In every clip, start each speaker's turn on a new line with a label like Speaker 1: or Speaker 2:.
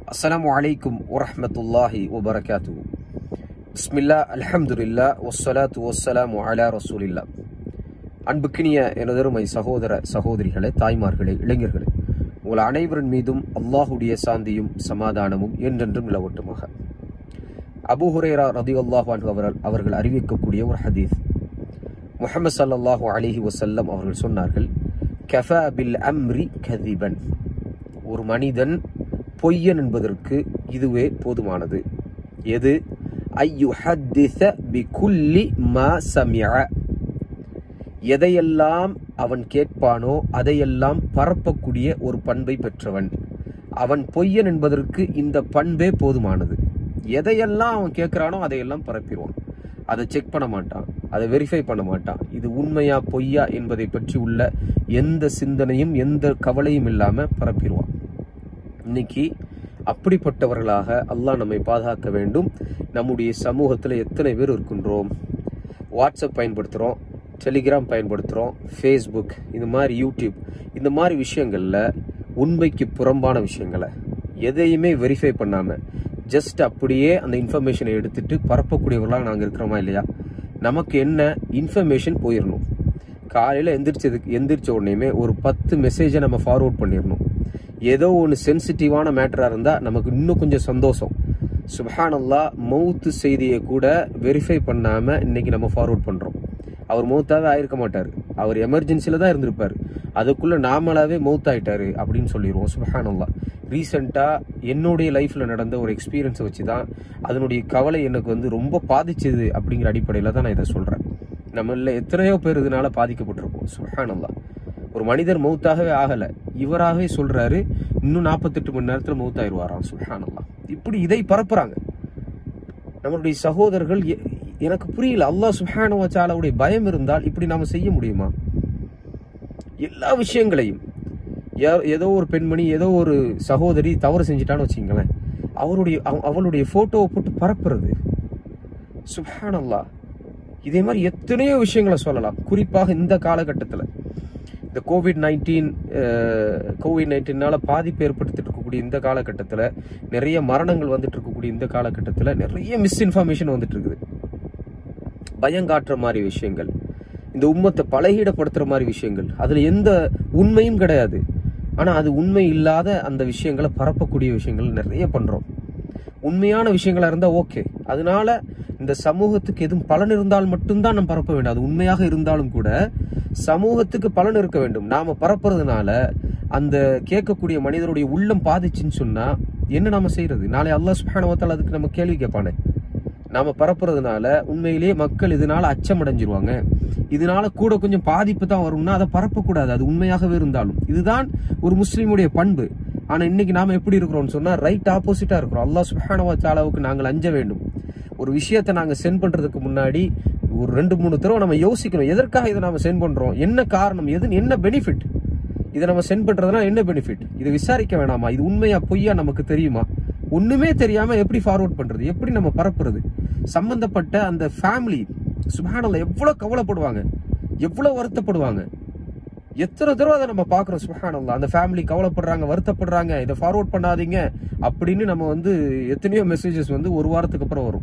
Speaker 1: السلام عليكم ورحمة الله وبركاته بسم الله الحمد لله والصلاة والسلام على رسول الله அன்புக்கினிய எனதருமை சகோதர சகோதரிகளே தாய்மார்களே இளைஞர்களே உங்கள் அனைவரின் மீதும் அல்லாஹுடைய சாந்தியும் சமாதானமும் என்றென்றும் நிலவட்டுமாக அபூ ஹுரேரா ரதி அல்லாஹு அவர்கள் அவர்கள் அறிவிக்கக்கூடிய ஒரு ஹதீஸ் முஹம்மது ஸல்லல்லாஹு அலைஹி வஸல்லம் அவர்கள் சொன்னார்கள் கஃபா பில் அம்ரி கதிபன் ஒரு மனிதன் பொய்யன் என்பதற்கு இதுவே போதுமானது எது ஐயுஹத்திஸ பிகுல்லி மா சமிஅ எதையெல்லாம் அவன் கேட்பானோ அதையெல்லாம் பரப்பக்கூடிய ஒரு பண்பை பெற்றவன் அவன் பொய்யன் என்பதற்கு இந்த பண்பே போதுமானது எதையெல்லாம் அவன் கேட்கிறானோ அதையெல்லாம் பரப்பிடுவான் அதை செக் பண்ண மாட்டான் அதை வெரிஃபை பண்ண மாட்டான் இது உண்மையா பொய்யா என்பதை பற்றி உள்ள எந்த சிந்தனையும் எந்த கவலையும் இல்லாம பரப்பிடுவான் இன்னைக்கு அப்படிப்பட்டவர்களாக அல்லாஹ் நம்மை பாதுகாக்க வேண்டும் நம்முடைய சமூகத்தில் எத்தனை பேர் இருக்கின்றோம் வாட்ஸ்அப் பயன்படுத்துகிறோம் டெலிகிராம் பயன்படுத்துகிறோம் ஃபேஸ்புக் இந்த மாதிரி யூடியூப் இந்த மாதிரி விஷயங்களில் உண்மைக்கு புறம்பான விஷயங்களை எதையுமே வெரிஃபை பண்ணாமல் ஜஸ்ட் அப்படியே அந்த இன்ஃபர்மேஷனை எடுத்துட்டு பரப்பக்கூடியவர்களாக நாங்கள் இருக்கிறோமா இல்லையா நமக்கு என்ன இன்ஃபர்மேஷன் போயிடணும் காலையில் எந்திரிச்சதுக்கு எந்திரிச்ச உடனேயுமே ஒரு பத்து மெசேஜை நம்ம ஃபார்வர்ட் பண்ணிடணும் ஏதோ ஒன்று சென்சிட்டிவான மேட்டராக இருந்தால் நமக்கு இன்னும் கொஞ்சம் சந்தோஷம் சுபஹானல்லா மவுத்து செய்தியை கூட வெரிஃபை பண்ணாமல் இன்னைக்கு நம்ம ஃபார்வர்ட் பண்ணுறோம் அவர் மௌத்தாவே ஆயிருக்க மாட்டார் அவர் எமர்ஜென்சியில் தான் இருந்திருப்பார் அதுக்குள்ளே நாமளாவே மவுத் ஆயிட்டாரு அப்படின்னு சொல்லிடுவோம் சுபஹானல்லா ரீசெண்டாக என்னுடைய லைஃப்பில் நடந்த ஒரு எக்ஸ்பீரியன்ஸை வச்சு தான் அதனுடைய கவலை எனக்கு வந்து ரொம்ப பாதிச்சது அப்படிங்கிற அடிப்படையில் தான் நான் இதை சொல்கிறேன் நம்மள எத்தனையோ பேர் இதனால பாதிக்கப்பட்டிருப்போம் சுபஹானல்லா ஒரு மனிதர் மௌத்தாகவே ஆகலை இவராகவே சொல்றாரு இன்னும் நாற்பத்தெட்டு மணி நேரத்தில் மௌத்தாயிருவாராம் சுல்ஹானல்லா இப்படி இதை பரப்புறாங்க நம்மளுடைய சகோதரர்கள் எ- எனக்கு புரியல அல்லாஹ் சுஹான வச்சாலாவுடைய பயம் இருந்தால் இப்படி நாம செய்ய முடியுமா எல்லா விஷயங்களையும் ஏ- ஏதோ ஒரு பெண்மணி ஏதோ ஒரு சகோதரி தவறு செஞ்சிட்டான்னு வச்சுங்களேன் அவருடைய அவ- அவளுடைய போட்டோவை போட்டு பரப்புறது சுப்ஹானல்லாஹ் இதே மாதிரி எத்தனையோ விஷயங்களை சொல்லலாம் குறிப்பாக இந்த காலகட்டத்தில் இந்த கோவிட் நைன்டீன் கோவிட் நைன்டீனால பாதிப்பு ஏற்படுத்திட்டு இருக்கக்கூடிய இந்த காலகட்டத்தில் நிறைய மரணங்கள் வந்துட்டு இருக்கக்கூடிய இந்த காலகட்டத்தில் நிறைய மிஸ்இன்ஃபர்மேஷன் வந்துட்டு இருக்குது பயங்காட்டுற மாதிரி விஷயங்கள் இந்த உம்மத்தை பலகீடப்படுத்துற மாதிரி விஷயங்கள் அதுல எந்த உண்மையும் கிடையாது ஆனா அது உண்மை இல்லாத அந்த விஷயங்களை பரப்பக்கூடிய விஷயங்கள் நிறைய பண்றோம் உண்மையான விஷயங்களா இருந்தா ஓகே அதனால இந்த சமூகத்துக்கு எதுவும் பலன் இருந்தால் மட்டும்தான் நம்ம பரப்ப வேண்டும் அது உண்மையாக இருந்தாலும் கூட சமூகத்துக்கு பலன் இருக்க வேண்டும் நாம பரப்புறதுனால அந்த கேட்கக்கூடிய மனிதருடைய உள்ளம் பாதிச்சுன்னு சொன்னா என்ன நாம செய்யறது நாளை அல்லாஹ் சுப்ஹானஹு வ தஆலா அதுக்கு நம்ம கேள்வி கேட்பானே நாம பரப்புறதுனால உண்மையிலேயே மக்கள் இதனால அச்சம் அடைஞ்சிருவாங்க இதனால கூட கொஞ்சம் பாதிப்பு தான் வரும்னா அதை பரப்பக்கூடாது அது உண்மையாகவே இருந்தாலும் இதுதான் ஒரு முஸ்லீமுடைய பண்பு ஆனா இன்னைக்கு நாம எப்படி இருக்கிறோம்னு சொன்னா ரைட் ஆப்போசிட்டா இருக்கிறோம் அல்லாஹ் சுப்ஹானஹு வ தஆலாவுக்கு நாங்கள் அஞ்ச வேண்டும் ஒரு விஷயத்தை நாங்க சென்ட் பண்றதுக்கு முன்னாடி ஒரு ரெண்டு மூணு தடவை நம்ம யோசிக்கணும் எதற்காக இதை நாம சென்ட் பண்றோம் என்ன காரணம் எது என்ன பெனிஃபிட் இதை நம்ம சென்ட் பண்றதுனா என்ன பெனிஃபிட் இதை விசாரிக்க வேணாமா இது உண்மையா பொய்யா நமக்கு தெரியுமா ஒண்ணுமே தெரியாம எப்படி ஃபார்வர்ட் பண்றது எப்படி நம்ம பரப்புறது சம்பந்தப்பட்ட அந்த ஃபேமிலி சுபஹானல்லாஹ் எவ்வளவு கவலைப்படுவாங்க எவ்வளவு வருத்தப்படுவாங்க எத்தனை தடவை அதை நம்ம பார்க்குறோம் சுபஹானல்லாஹ் அந்த ஃபேமிலி கவலைப்படுறாங்க வருத்தப்படுறாங்க இதை ஃபார்வர்ட் பண்ணாதீங்க அப்படின்னு நம்ம வந்து எத்தனையோ மெசேஜஸ் வந்து ஒரு வாரத்துக்கு அப்புறம் வரும்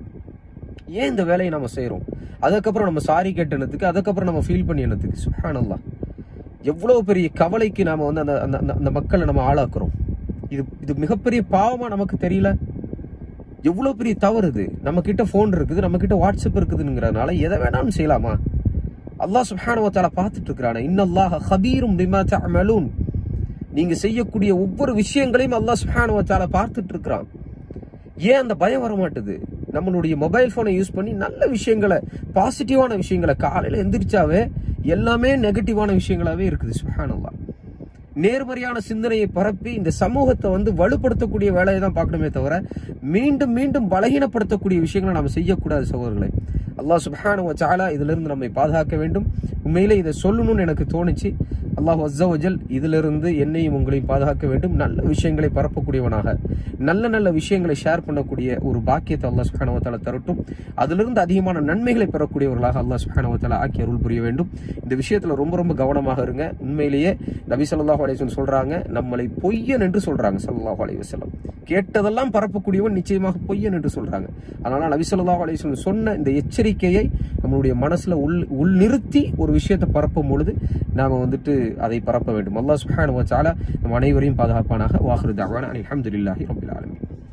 Speaker 1: ஏன் இந்த வேலையை நம்ம செய்றோம் அதுக்கப்புறம் நம்ம சாரி கேட்டனத்துக்கு அதுக்கப்புறம் நம்ம ஃபீல் பண்ணினதுக்கு சுபஹானல்லாஹ் எவ்வளவு பெரிய கவலைக்கு நாம வந்து அந்த அந்த அந்த- அந்த மக்களை நம்ம ஆளாக்குறோம் இது இது மிகப்பெரிய பாவமா நமக்கு தெரியல எவ்வளவு பெரிய தவறு இது நம்ம கிட்ட போன் இருக்குது நம்ம கிட்ட வாட்ஸ்அப் இருக்குதுங்கிறதுனால எதை வேணாலும் செய்யலாமா அல்லாஹ் சுப்ஹானஹு வ தஆலா பார்த்துட்டு இருக்கிறானே இன்னல்லாஹ ஹபீரும் பிமா தஅமலூன் நீங்க செய்யக்கூடிய ஒவ்வொரு விஷயங்களையும் அல்லாஹ் சுப்ஹானஹு வ தஆலா பார்த்துட்டு இருக்கிறான் ஏன் அந்த பயம் வர மாட்டுது நம்மளுடைய மொபைல் போனை யூஸ் பண்ணி நல்ல விஷயங்களை பாசிட்டிவான விஷயங்களை காலையில எந்திரிச்சாவே எல்லாமே நெகட்டிவான விஷயங்களாவே இருக்குது சுப்ஹானல்லாஹ் நேர்மறையான சிந்தனையை பரப்பி இந்த சமூகத்தை வந்து வலுப்படுத்தக்கூடிய வேலையை தான் பார்க்கணுமே தவிர மீண்டும் மீண்டும் பலகீனப்படுத்தக்கூடிய விஷயங்களை நாம் செய்யக்கூடாது சகோதரர்களை அல்லாஹ் சுப்ஹானஹு வ தஆலா இதிலிருந்து நம்மை பாதுகாக்க வேண்டும் உண்மையிலே இதை சொல்லணும்னு எனக்கு தோணுச்சு அல்லாஹ் அஸ்ஸவஜல் இதிலிருந்து என்னையும் உங்களையும் பாதுகாக்க வேண்டும் நல்ல விஷயங்களை பரப்பக்கூடியவனாக நல்ல நல்ல விஷயங்களை ஷேர் பண்ணக்கூடிய ஒரு பாக்கியத்தை அல்லாஹ் சுஹானவத்தால தரட்டும் அதிலிருந்து அதிகமான நன்மைகளை பெறக்கூடியவர்களாக அல்லாஹ் சுஹானவத்தால ஆக்கி அருள் புரிய வேண்டும் இந்த விஷயத்துல ரொம்ப ரொம்ப கவனமாக இருங்க உண்மையிலேயே நபி ஸல்லல்லாஹு அலைஹி வஸல்லம் சொல்றாங்க நம்மளை பொய்யன் என்று சொல்றாங்க ஸல்லல்லாஹு அலைஹி வஸல்லம் கேட்டதெல்லாம் பரப்பக்கூடியவன் நிச்சயமாக பொய்யன் என்று சொல்றாங்க அதனால நபி ஸல்லல்லாஹு அலைஹி வஸல்லம் சொன்ன இந்த எச்சரிக்கையை நம்மளுடைய மனசுல உள் உள் நிறுத்தி ஒரு விஷயத்தை பரப்பும் பொழுது நாம வந்துட்டு அதை பரப்ப வேண்டும் அல்லாஹ் சுப்ஹானஹு வ தஆலா நம் அனைவரையும் பாதுகாப்பானாக வாஹிரு தஅவானா அல்ஹம்துலில்லாஹி ரப்பில் ஆலமீன்